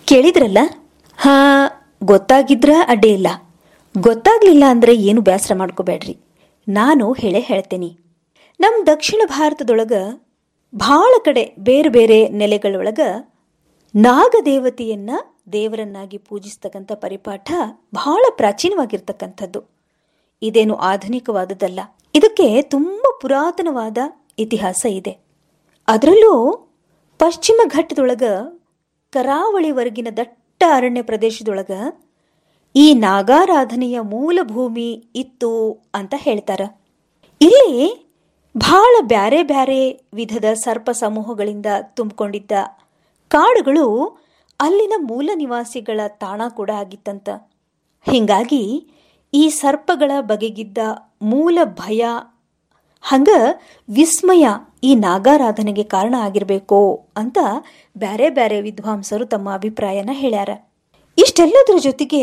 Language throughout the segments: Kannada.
ಕೇಳಿದ್ರಲ್ಲ ಹಾ ಗೊತ್ತಾಗಿದ್ರ ಅಡ್ಡಿ ಇಲ್ಲ ಗೊತ್ತಾಗ್ಲಿಲ್ಲ ಅಂದ್ರೆ ಏನು ಬೇಸರ ಮಾಡ್ಕೋಬೇಡ್ರಿ ನಾನು ಹೇಳೇ ಹೇಳ್ತೇನೆ ನಮ್ಮ ದಕ್ಷಿಣ ಭಾರತದೊಳಗ ಭಾಳ ಕಡೆ ಬೇರೆ ಬೇರೆ ನೆಲೆಗಳೊಳಗ ನಾಗದೇವತೆಯನ್ನ ದೇವರನ್ನಾಗಿ ಪೂಜಿಸ್ತಕ್ಕಂಥ ಪರಿಪಾಠ ಬಹಳ ಪ್ರಾಚೀನವಾಗಿರ್ತಕ್ಕಂಥದ್ದು ಇದೇನು ಆಧುನಿಕವಾದದ್ದಲ್ಲ ಇದಕ್ಕೆ ತುಂಬ ಪುರಾತನವಾದ ಇತಿಹಾಸ ಇದೆ ಅದರಲ್ಲೂ ಪಶ್ಚಿಮ ಘಟ್ಟದೊಳಗ ಕರಾವಳಿವರೆಗಿನ ದಟ್ಟ ಅರಣ್ಯ ಪ್ರದೇಶದೊಳಗ ಈ ನಾಗಾರಾಧನೆಯ ಮೂಲ ಭೂಮಿ ಇತ್ತು ಅಂತ ಹೇಳ್ತಾರ ಇಲ್ಲಿ ಬಹಳ ಬ್ಯಾರೆ ಬ್ಯಾರೆ ವಿಧದ ಸರ್ಪ ಸಮೂಹಗಳಿಂದ ತುಂಬಿಕೊಂಡಿದ್ದ ಕಾಡುಗಳು ಅಲ್ಲಿನ ಮೂಲ ನಿವಾಸಿಗಳ ತಾಣ ಕೂಡ ಆಗಿತ್ತಂತ ಹಿಂಗಾಗಿ ಈ ಸರ್ಪಗಳ ಬಗೆಗಿದ್ದ ಮೂಲ ಭಯ ಹಂಗ ವಿಸ್ಮಯ ಈ ನಾಗಾರಾಧನೆಗೆ ಕಾರಣ ಆಗಿರಬೇಕು ಅಂತ ಬ್ಯಾರೆ ಬ್ಯಾರೆ ವಿದ್ವಾಂಸರು ತಮ್ಮ ಅಭಿಪ್ರಾಯನ ಹೇಳ್ಯಾರ ಇಷ್ಟೆಲ್ಲದರ ಜೊತೆಗೆ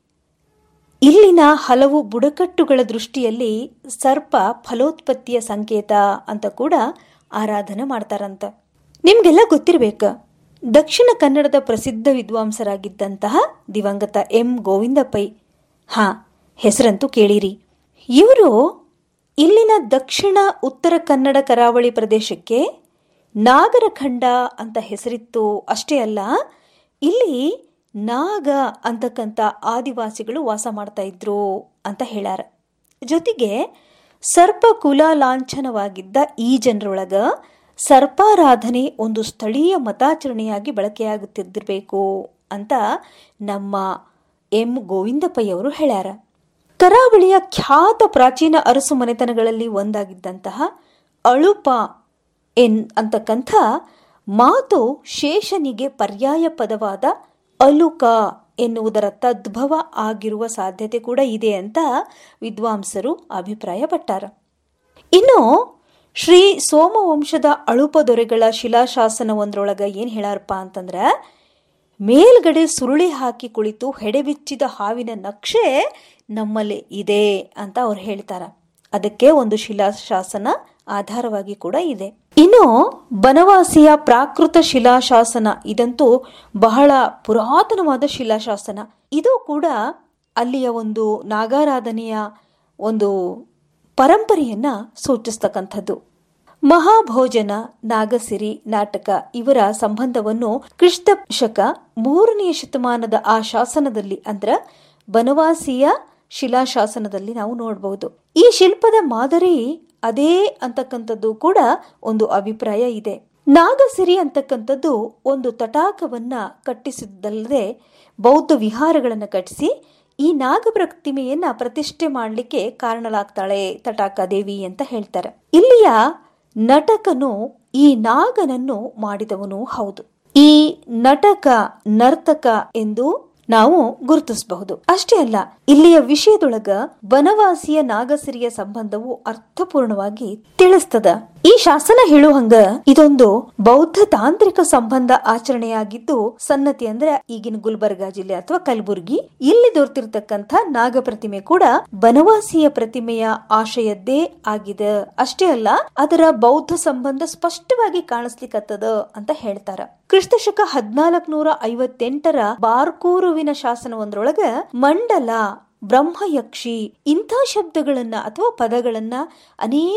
ಇಲ್ಲಿನ ಹಲವು ಬುಡಕಟ್ಟುಗಳ ದೃಷ್ಟಿಯಲ್ಲಿ ಸರ್ಪ ಫಲೋತ್ಪತ್ತಿಯ ಸಂಕೇತ ಅಂತ ಕೂಡ ಆರಾಧನೆ ಮಾಡ್ತಾರಂತ ನಿಮ್ಗೆಲ್ಲ ಗೊತ್ತಿರಬೇಕ ದಕ್ಷಿಣ ಕನ್ನಡದ ಪ್ರಸಿದ್ಧ ವಿದ್ವಾಂಸರಾಗಿದ್ದಂತಹ ದಿವಂಗತ ಎಂ ಗೋವಿಂದ ಪೈ ಹಾ ಹೆಸರಂತೂ ಕೇಳಿರಿ ಇವರು ಇಲ್ಲಿನ ದಕ್ಷಿಣ ಉತ್ತರ ಕನ್ನಡ ಕರಾವಳಿ ಪ್ರದೇಶಕ್ಕೆ ನಾಗರಖಂಡ ಅಂತ ಹೆಸರಿತ್ತು ಅಷ್ಟೇ ಅಲ್ಲ ಇಲ್ಲಿ ನಾಗ ಅಂತಕ್ಕಂಥ ಆದಿವಾಸಿಗಳು ವಾಸ ಮಾಡ್ತಾ ಇದ್ರು ಅಂತ ಹೇಳ್ಯಾರ ಜೊತೆಗೆ ಸರ್ಪ ಕುಲ ಲಾಂಛನವಾಗಿದ್ದ ಈ ಜನರೊಳಗ ಸರ್ಪಾರಾಧನೆ ಒಂದು ಸ್ಥಳೀಯ ಮತಾಚರಣೆಯಾಗಿ ಬಳಕೆಯಾಗುತ್ತಿದ್ದಿರಬೇಕು ಅಂತ ನಮ್ಮ ಎಂ ಗೋವಿಂದಪ್ಪಯ್ಯವರು ಹೇಳ್ಯಾರ ಕರಾವಳಿಯ ಖ್ಯಾತ ಪ್ರಾಚೀನ ಅರಸು ಮನೆತನಗಳಲ್ಲಿ ಒಂದಾಗಿದ್ದಂತಹ ಅಳುಪ ಎನ್ ಅಂತಕ್ಕಂಥ ಮಾತು ಶೇಷನಿಗೆ ಪರ್ಯಾಯ ಪದವಾದ ಅಲುಕ ಎನ್ನುವುದರ ತದ್ಭವ ಆಗಿರುವ ಸಾಧ್ಯತೆ ಕೂಡ ಇದೆ ಅಂತ ವಿದ್ವಾಂಸರು ಅಭಿಪ್ರಾಯಪಟ್ಟಾರ ಇನ್ನು ಶ್ರೀ ಸೋಮವಂಶದ ಅಳುಪ ದೊರೆಗಳ ಶಿಲಾಶಾಸನವೊಂದ್ರೊಳಗ ಏನ್ ಹೇಳಾರಪ್ಪ ಅಂತಂದ್ರ ಮೇಲ್ಗಡೆ ಸುರುಳಿ ಹಾಕಿ ಕುಳಿತು ಹೆಡೆಬಿಚ್ಚಿದ ಹಾವಿನ ನಕ್ಷೆ ನಮ್ಮಲ್ಲಿ ಇದೆ ಅಂತ ಅವ್ರು ಹೇಳ್ತಾರ ಅದಕ್ಕೆ ಒಂದು ಶಿಲಾಶಾಸನ ಆಧಾರವಾಗಿ ಕೂಡ ಇದೆ ಇನ್ನು ಬನವಾಸಿಯ ಪ್ರಾಕೃತ ಶಿಲಾಶಾಸನ ಇದಂತೂ ಬಹಳ ಪುರಾತನವಾದ ಶಿಲಾಶಾಸನ ಇದು ಕೂಡ ಅಲ್ಲಿಯ ಒಂದು ನಾಗಾರಾಧನೆಯ ಒಂದು ಪರಂಪರೆಯನ್ನ ಸೂಚಿಸ್ತಕ್ಕಂಥದ್ದು ಮಹಾಭೋಜನ ನಾಗಸಿರಿ ನಾಟಕ ಇವರ ಸಂಬಂಧವನ್ನು ಕ್ರಿಸ್ತ ಶಕ ಮೂರನೆಯ ಶತಮಾನದ ಆ ಶಾಸನದಲ್ಲಿ ಅಂದ್ರ ಬನವಾಸಿಯ ಶಿಲಾಶಾಸನದಲ್ಲಿ ನಾವು ನೋಡಬಹುದು ಈ ಶಿಲ್ಪದ ಮಾದರಿ ಅದೇ ಅಂತಕ್ಕಂಥದ್ದು ಕೂಡ ಒಂದು ಅಭಿಪ್ರಾಯ ಇದೆ ನಾಗಸಿರಿ ಅಂತಕ್ಕಂಥದ್ದು ಒಂದು ತಟಾಕವನ್ನ ಕಟ್ಟಿಸಿದ್ದಲ್ಲದೆ ಬೌದ್ಧ ವಿಹಾರಗಳನ್ನು ಕಟ್ಟಿಸಿ ಈ ನಾಗ ಪ್ರತಿಮೆಯನ್ನ ಪ್ರತಿಷ್ಠೆ ಮಾಡಲಿಕ್ಕೆ ಕಾರಣಲಾಗ್ತಾಳೆ ತಟಾಕ ದೇವಿ ಅಂತ ಹೇಳ್ತಾರೆ ಇಲ್ಲಿಯ ನಟಕನು ಈ ನಾಗನನ್ನು ಮಾಡಿದವನು ಹೌದು ಈ ನಟಕ ನರ್ತಕ ಎಂದು ನಾವು ಗುರುತಿಸಬಹುದು ಅಷ್ಟೇ ಅಲ್ಲ ಇಲ್ಲಿಯ ವಿಷಯದೊಳಗ ಬನವಾಸಿಯ ನಾಗಸಿರಿಯ ಸಂಬಂಧವು ಅರ್ಥಪೂರ್ಣವಾಗಿ ತಿಳಿಸ್ತದ ಈ ಶಾಸನ ಹೇಳುವಂಗ ಇದೊಂದು ಬೌದ್ಧ ತಾಂತ್ರಿಕ ಸಂಬಂಧ ಆಚರಣೆಯಾಗಿದ್ದು ಸನ್ನತಿ ಅಂದ್ರೆ ಈಗಿನ ಗುಲ್ಬರ್ಗಾ ಜಿಲ್ಲೆ ಅಥವಾ ಕಲಬುರ್ಗಿ ಇಲ್ಲಿ ದೊರೆತಿರ್ತಕ್ಕಂಥ ನಾಗ ಪ್ರತಿಮೆ ಕೂಡ ಬನವಾಸಿಯ ಪ್ರತಿಮೆಯ ಆಶಯದ್ದೇ ಆಗಿದೆ ಅಷ್ಟೇ ಅಲ್ಲ ಅದರ ಬೌದ್ಧ ಸಂಬಂಧ ಸ್ಪಷ್ಟವಾಗಿ ಕಾಣಿಸ್ಲಿಕ್ಕತ್ತದ ಅಂತ ಹೇಳ್ತಾರ ಕ್ರಿಸ್ತಶಕ ಹದಿನಾಲ್ಕ ನೂರ ಐವತ್ತೆಂಟರ ಬಾರ್ಕೂರುವಿನ ಶಾಸನವೊಂದ್ರೊಳಗ ಮಂಡಲ ಬ್ರಹ್ಮಯಕ್ಷಿ ಇಂಥ ಶಬ್ದಗಳನ್ನ ಅಥವಾ ಪದಗಳನ್ನ ಅನೇಕ